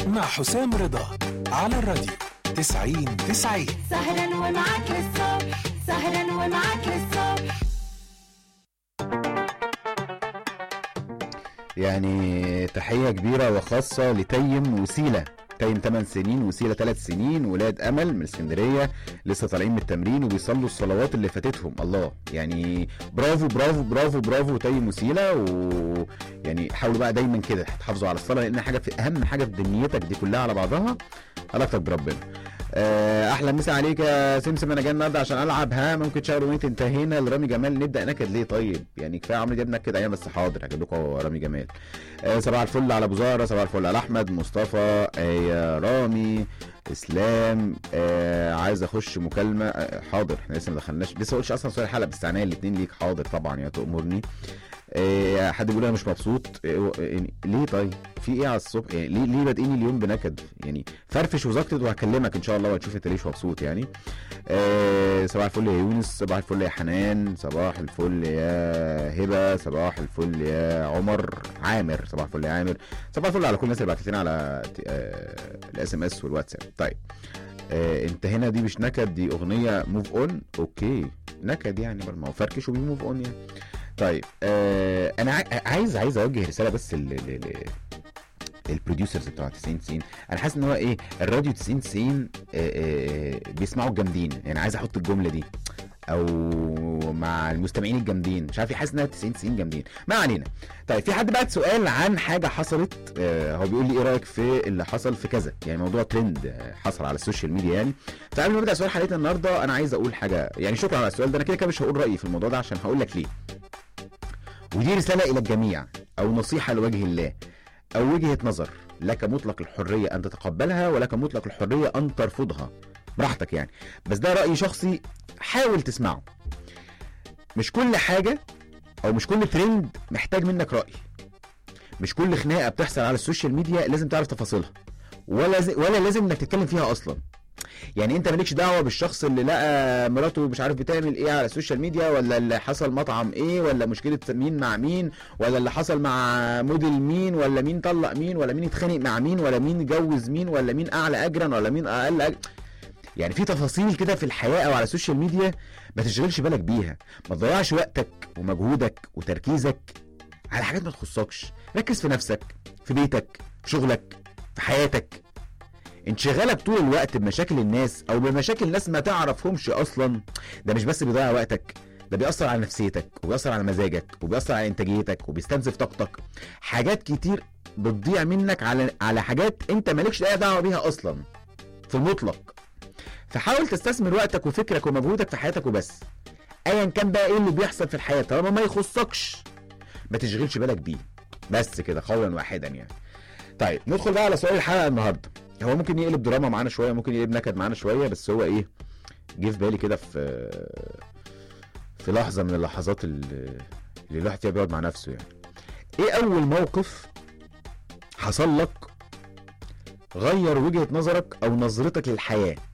مع حسام رضا على الراديو 90 90 سهرا ومعاك للصبح سهرا ومعاك للصبح يعني تحية كبيرة وخاصة لتيم وسيلة تيم 8 سنين وسيلة 3 سنين ولاد أمل من اسكندرية لسه طالعين من التمرين وبيصلوا الصلوات اللي فاتتهم الله يعني برافو برافو برافو برافو تيم وسيلة ويعني حاولوا بقى دايما كده تحافظوا على الصلاة لأن حاجة في أهم حاجة في دنيتك دي كلها على بعضها علاقتك بربنا آه، احلى مسا عليك يا سمسم انا جاي النهارده عشان العب ها ممكن تشغل اغنيه انتهينا لرامي جمال نبدا نكد ليه طيب يعني كفايه عمرو دياب نكد ايام بس حاضر هجيب لكم رامي جمال آه، صباح الفل على ابو زهره صباح الفل على احمد مصطفى آه، يا رامي اسلام آه عايز اخش مكالمه آه حاضر احنا لسه ما دخلناش لسه ما قلتش اصلا سؤال الحلقه بس عناية الاثنين ليك حاضر طبعا يا تامرني آه حد بيقول انا مش مبسوط آه يعني ليه طيب في ايه على الصبح يعني ليه ليه بادئين اليوم بنكد يعني فرفش وزكتد وهكلمك ان شاء الله وهتشوف انت ليش مبسوط يعني آه صباح الفل يا يونس صباح الفل يا حنان صباح الفل يا هبه صباح الفل يا عمر عامر صباح الفل يا عامر صباح الفل على كل الناس اللي بعتت لنا على الاس ام اس والواتساب طيب آه انت هنا دي مش نكد دي اغنيه موف اون اوكي نكد يعني برضه ما هو فركش وبي موف اون يعني طيب آه انا عاي- عايز عايز اوجه رساله بس ل ل- ل- البروديوسرز بتوع 90 90 انا حاسس ان هو ايه الراديو 90 90 آه، آه، بيسمعوا الجامدين يعني عايز احط الجمله دي او مع المستمعين الجامدين مش عارف حاسس انها 90 90 جامدين ما علينا طيب في حد بعت سؤال عن حاجه حصلت آه، هو بيقول لي ايه رايك في اللي حصل في كذا يعني موضوع ترند آه، حصل على السوشيال ميديا يعني فقبل ما نبدا سؤال حلقتنا النهارده انا عايز اقول حاجه يعني شكرا على السؤال ده انا كده كده مش هقول رايي في الموضوع ده عشان هقول لك ليه ودي رساله الى الجميع او نصيحه لوجه الله او وجهه نظر لك مطلق الحريه ان تتقبلها ولك مطلق الحريه ان ترفضها براحتك يعني بس ده راي شخصي حاول تسمعه مش كل حاجه او مش كل ترند محتاج منك راي مش كل خناقه بتحصل على السوشيال ميديا لازم تعرف تفاصيلها ولا زي ولا لازم انك تتكلم فيها اصلا يعني انت مالكش دعوه بالشخص اللي لقى مراته مش عارف بتعمل ايه على السوشيال ميديا ولا اللي حصل مطعم ايه ولا مشكله مين مع مين ولا اللي حصل مع موديل مين ولا مين طلق مين ولا مين اتخانق مع مين ولا مين اتجوز مين ولا مين اعلى اجرا ولا مين اقل أجر. يعني في تفاصيل كده في الحياه او على السوشيال ميديا ما تشغلش بالك بيها ما تضيعش وقتك ومجهودك وتركيزك على حاجات ما تخصكش ركز في نفسك في بيتك في شغلك في حياتك انشغالك طول الوقت بمشاكل الناس او بمشاكل ناس ما تعرفهمش اصلا ده مش بس بيضيع وقتك ده بيأثر على نفسيتك وبيأثر على مزاجك وبيأثر على انتاجيتك وبيستنزف طاقتك حاجات كتير بتضيع منك على على حاجات انت مالكش اي دعوه بيها اصلا في المطلق فحاول تستثمر وقتك وفكرك ومجهودك في حياتك وبس ايا كان بقى ايه اللي بيحصل في الحياه طالما ما يخصكش ما تشغلش بالك بيه بس كده قولا واحدا يعني طيب ندخل بقى على سؤال الحلقه النهارده هو ممكن يقلب دراما معانا شويه ممكن يقلب نكد معانا شويه بس هو ايه جه في بالي كده في في لحظه من اللحظات اللي اللي الواحد فيها بيقعد مع نفسه يعني ايه اول موقف حصل لك غير وجهه نظرك او نظرتك للحياه